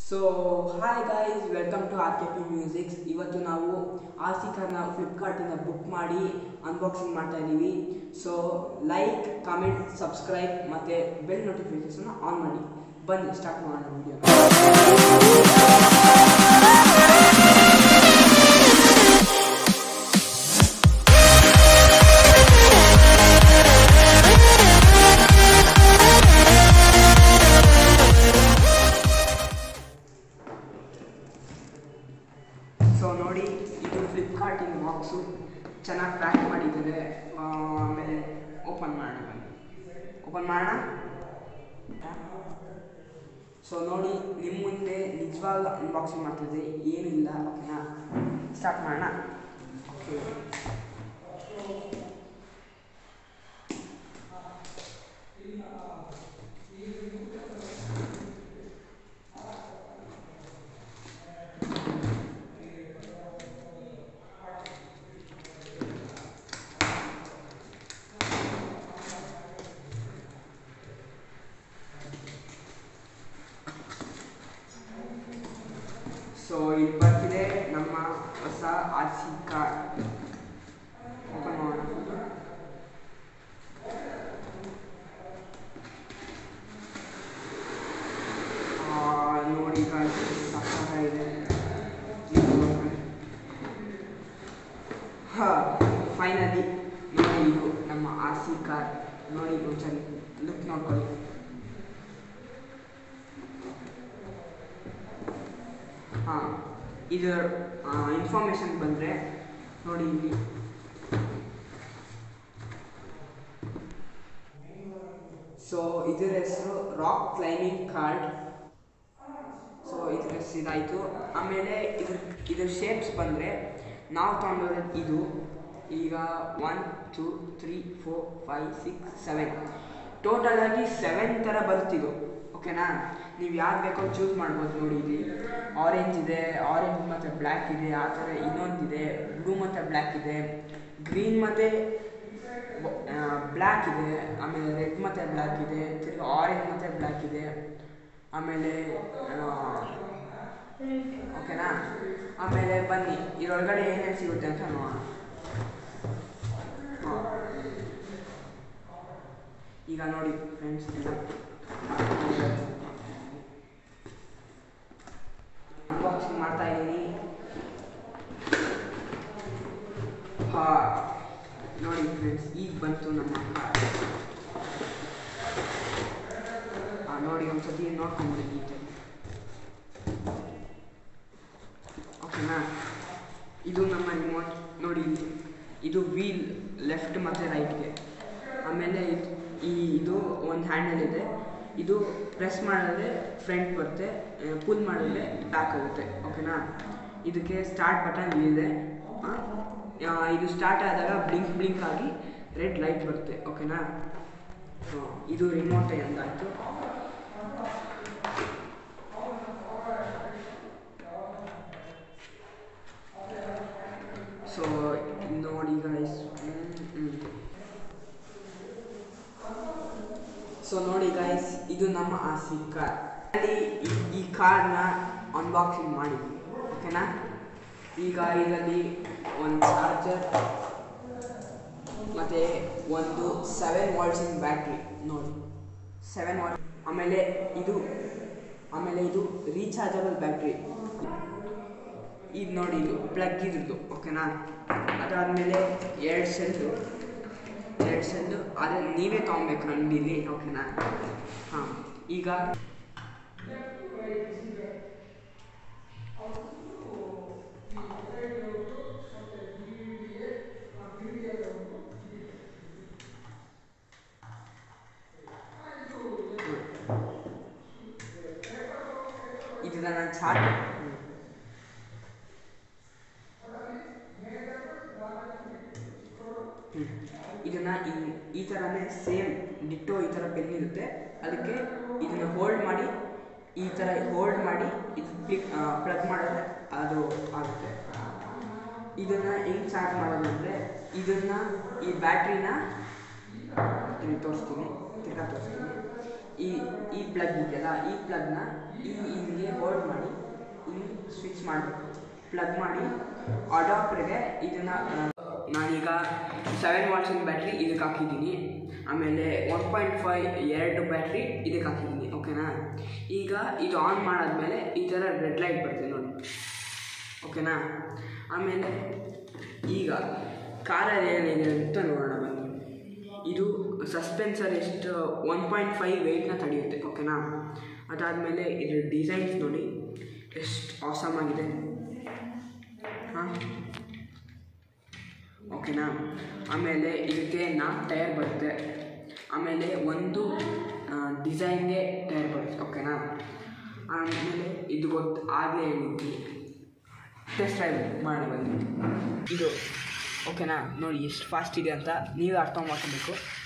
So hi guys welcome to R K P musics ಇವತ್ತು ನಾವು R C ಕಾರ್ನ ಫ್ಲಿಪ್ಕಾರ್ಟಿಂದ book ಮಾಡಿ ಅನ್ಬಾಕ್ಸಿಂಗ್ ಮಾಡ್ತಾ ಇದ್ದೀವಿ ಸೊ ಲೈಕ್ ಕಮೆಂಟ್ ಸಬ್ಸ್ಕ್ರೈಬ್ ಮತ್ತು ಬೆಲ್ ನೋಟಿಫಿಕೇಶನ್ ಆನ್ ಮಾಡಿ ಬನ್ನಿ ಸ್ಟಾರ್ಟ್ ಮಾಡೋಣ ವಿಡಿಯೋ ಸೊ ನೋಡಿ ಇದು ಫ್ಲಿಪ್ಕಾರ್ಟಿನ ಬಾಕ್ಸು ಚೆನ್ನಾಗಿ ಪ್ಯಾಕ್ ಮಾಡಿದ್ದಾರೆ ಆ, ಆಮೇಲೆ ಓಪನ್ ಮಾಡೋಣ ಬನ್ನಿ ಓಪನ್ ಮಾಡೋಣ ಸೊ ನೋಡಿ ನಿಮ್ಮ ಮುಂದೆ ನಿಜವಾಗ್ಲೂ ಅನ್ಬಾಕ್ಸಿಂಗ್ ಮಾಡ್ತಿದ್ದೆ ಏನಿಲ್ಲ ಓಕೆನಾ ಸ್ಟಾರ್ಟ್ ಮಾಡೋಣ ಓಕೆ ಸೊ ಇಲ್ಲಿ ಬರ್ತಿದೆ ನಮ್ಮ ಹೊಸ ಆರ್ ಸಿ ಕಾರ್ಡ್ ಓಪನ್ ಮಾಡೋಣ ಆ, ನೋಡಿ guys, ಸಖತ್ತಾಗಿದೆ ಹಾ ಫೈನಲಿ ನೋಡಿ ಇದು ನಮ್ಮ ಆರ್ ಸಿ ಕಾರ್ಡ್ ನೋಡಿ ಒಂದ್ಸರಿ ಲುಕ್ ನೋಡ್ಕೊಳ್ಳಿ ಹಾಂ ಇದರ ಇನ್ಫಾರ್ಮೇಷನ್ ಬಂದರೆ ನೋಡಿ ಇಲ್ಲಿ ಸೊ ಇದರ ಹೆಸರು ರಾಕ್ ಕ್ಲೈಂಬಿಂಗ್ ಕಾರ್ಡ್ ಸೊ ಇದ್ರ ಹೆಸರು ಇದಾಯಿತು ಆಮೇಲೆ ಇದ್ರ ಇದ್ರ ಶೇಪ್ಸ್ ಬಂದರೆ ನಾವು ತೊಗೊಂಡಿರೋದು ಇದು ಈಗ one two three four five six seven total ಆಗಿ ಸೆವೆನ್ ಥರ ಬರುತ್ತಿದ್ದು ಓಕೆನಾ ನೀವು ಯಾವ್ದು ಬೇಕೋ ಚೂಸ್ ಮಾಡ್ಬೋದು ನೋಡಿ ಇಲ್ಲಿ ಆರೆಂಜ್ ಇದೆ ಆರೆಂಜ್ ಮತ್ತು ಬ್ಲ್ಯಾಕ್ ಇದೆ ಆ ಥರ ಇನ್ನೊಂದಿದೆ ಬ್ಲೂ ಮತ್ತು ಬ್ಲ್ಯಾಕ್ ಇದೆ ಗ್ರೀನ್ ಮತ್ತು ಬ್ಲ್ಯಾಕ್ ಇದೆ ಆಮೇಲೆ ರೆಡ್ ಮತ್ತು ಬ್ಲ್ಯಾಕ್ ಇದೆ ತಿರ್ಗಿ ಆರೆಂಜ್ ಮತ್ತು ಬ್ಲ್ಯಾಕ್ ಇದೆ ಆಮೇಲೆ ಓಕೆನಾ ಆಮೇಲೆ ಬನ್ನಿ ಇದರೊಳಗಡೆ ಏನೇನು ಸಿಗುತ್ತೆ ಅಂತ ನೋಡೋಣ ಹಾಂ. ಈಗ ನೋಡಿ ಫ್ರೆಂಡ್ಸ್ ಎಲ್ಲ ಅನ್ಬಾಕ್ಸಿಂಗ್ ಮಾಡ್ತಾ ಇದ್ದೀನಿ ಹಾ ನೋಡಿ ಫ್ರೆಂಡ್ಸ್ ಈಗ ಬಂತು ನಮ್ಮ ಕಾರ್ಡ್ ಆ, ನೋಡಿ ಒಂದ್ಸತಿ ನೋಡ್ಕೊಂಬಿಡಿ ನೀಟಾಗಿ ಓಕೆನಾ ಇದು ನಮ್ಮ ರಿಮೋಟ್ ನೋಡಿ ಇಲ್ಲಿ. ಇದು ವೀಲ್ ಲೆಫ್ಟ್ ಮತ್ತು ರೈಟ್ಗೆ ಆಮೇಲೆ ಇದ್- ಈ ಇದು ಒಂದು ಹ್ಯಾಂಡಲ್ ಇದೆ ಇದು ಪ್ರೆಸ್ ಮಾಡಿದ್ರೆ ಫ್ರಂಟ್ ಬರುತ್ತೆ ಪುಲ್ ಮಾಡಿದ್ರೆ ಬ್ಯಾಕ್ ಆಗುತ್ತೆ ಓಕೆನಾ ಇದಕ್ಕೆ ಸ್ಟಾರ್ಟ್ ಬಟನ್ ಇದೆ ಆ, ಆ, ಇದು ಸ್ಟಾರ್ಟ್ ಆದಾಗ ಬ್ಲಿಂಕ್ ಬ್ಲಿಂಕ್ ಆಗಿ ರೆಡ್ ಲೈಟ್ ಬರುತ್ತೆ ಓಕೆನಾ ಸೊ ಇದು ರಿಮೋಟ್ ಎಂದಾಯಿತು ಸೊ ನೋಡಿ ಗೈಸ್ ಸೊ ನೋಡಿ ಗೈಸ್ ಇದು ನಮ್ಮ ಆಸಿ ಕಾರ್ ಅಲ್ಲಿ ಈ- ಈ ಕಾರ್ನ ಅನ್ಬಾಕ್ಸಿಂಗ್ ಮಾಡಿದ್ವಿ ಓಕೆನಾ ಈಗ ಇದರಲ್ಲಿ ಒಂದು ಚಾರ್ಜರ್ ಮತ್ತು ಒಂದು ಸೆವೆನ್ ವಾಲ್ಟ್ಸಿನ ಬ್ಯಾಟ್ರಿ ನೋಡಿ ಸೆವೆನ್ ವಾಟ್ ಆಮೇಲೆ ಇದು ಆಮೇಲೆ ಇದು ರೀಚಾರ್ಜಬಲ್ ಬ್ಯಾಟ್ರಿ ಇದು ನೋಡಿ ಇದು ಪ್ಲಗ್ ಇದ್ರದ್ದು ಓಕೆನಾ ಅದಾದಮೇಲೆ ಎರಡು ಸೆಲ್ಲು ಎರಡು ಸೆಲ್ಲು ಅದನ್ನು ನೀವೇ ತೊಗೊಬೇಕು ಅಂಗಡಿಲಿ ಓಕೆನಾ ಹಾಂ ಈಗ ಇದನ್ನ ನಾನು ಚಾರ್ಜ್ ಇದನ್ನ ಈ- ಈ ಥರನೇ ಸೇಮ್ ಡಿಟ್ಟೋ ಈ ಥರ ಪೆನ್ ಇರುತ್ತೆ ಅದಕ್ಕೆ ಇದನ್ನ ಹೋಲ್ಡ್ ಮಾಡಿ ಈ ಥರ ಹೋಲ್ಡ್ ಮಾಡಿ ಇದು ಕ್ಲಿಕ್ ಪ್ಲಗ್ ಮಾಡಿದ್ರೆ ಅದು ಆಗುತ್ತೆ ಇದನ್ನ ಹೆಂಗ್ ಚಾರ್ಜ್ ಮಾಡೋದಂದ್ರೆ ಇದನ್ನ ಈ ಬ್ಯಾಟ್ರಿನ ತೋರಿಸ್ತೀನಿ ತಿರ್ಗಾ ತೋರಿಸ್ತೀನಿ ಈ ಈ ಪ್ಲಗ್ ಇದೆಯಲ್ಲ ಈ ಪ್ಲಗ್ನ ಈ ಇಲ್ಲಿಗೆ ಹೋಲ್ಡ್ ಮಾಡಿ ಸ್ವಿಚ್ ಮಾಡಬೇಕು ಪ್ಲಗ್ ಮಾಡಿ ಅಡಾಪ್ಟರ್ಗೆ ಇದನ್ನು ನಾನೀಗ ಸೆವೆನ್ ವಾಟ್ಸಿನ ಬ್ಯಾಟ್ರಿ ಇದಕ್ಕೆ ಹಾಕಿದ್ದೀನಿ ಆಮೇಲೆ ಒನ್ ಪಾಯಿಂಟ್ ಫೈವ್ ಎರಡು ಬ್ಯಾಟ್ರಿ ಇದಕ್ಕೆ ಹಾಕಿದ್ದೀನಿ ಓಕೆನಾ ಈಗ ಇದು ಆನ್ ಮಾಡಾದ್ಮೇಲೆ ಈ ಥರ ರೆಡ್ ಲೈಟ್ ಬರುತ್ತೆ ನೋಡಿ ಓಕೆನಾ ಆಮೇಲೆ ಈಗ ಕಾರಲ್ಲಿ ಏನಿದೆ ಅಂತ ನೋಡೋಣ ಬನ್ನಿ ಇದು ಸಸ್ಪೆನ್ಸರ್ ಎಷ್ಟು ಒನ್ ಪಾಯಿಂಟ್ ಫೈವ್ ವೆಯ್ಟ್ನ ತಡೆಯುತ್ತೆ ಓಕೆನಾ ಅದಾದಮೇಲೆ ಇದ್ರ ಡಿಸೈನ್ಸ್ ನೋಡಿ ಎಷ್ಟು ಆಸಮ್ ಆಗಿದೆ ಹಾಂ ಓಕೆನಾ ಆಮೇಲೆ ಇದಕ್ಕೆ ನಾಲ್ಕು ಟೈರ್ ಬರುತ್ತೆ ಆಮೇಲೆ ಒಂದು ಡಿಸೈನ್ಗೆ ಟೈರ್ ಬರುತ್ತೆ ಓಕೆನಾ ಆಮೇಲೆ ಇದು ಗೊತ್ತು ಆಗಲೇ ಹೇಳಿದ್ವಿ ಟೆಸ್ಟ್ ಡ್ರೈವ್ ಮಾಡಿ ಬಂದು ಇದು ಓಕೆನಾ ನೋಡಿ ಎಷ್ಟು ಫಾಸ್ಟ್ ಇದೆ ಅಂತ ನೀವೇ ಅರ್ಥ ಮಾಡ್ಕೊಬೇಕು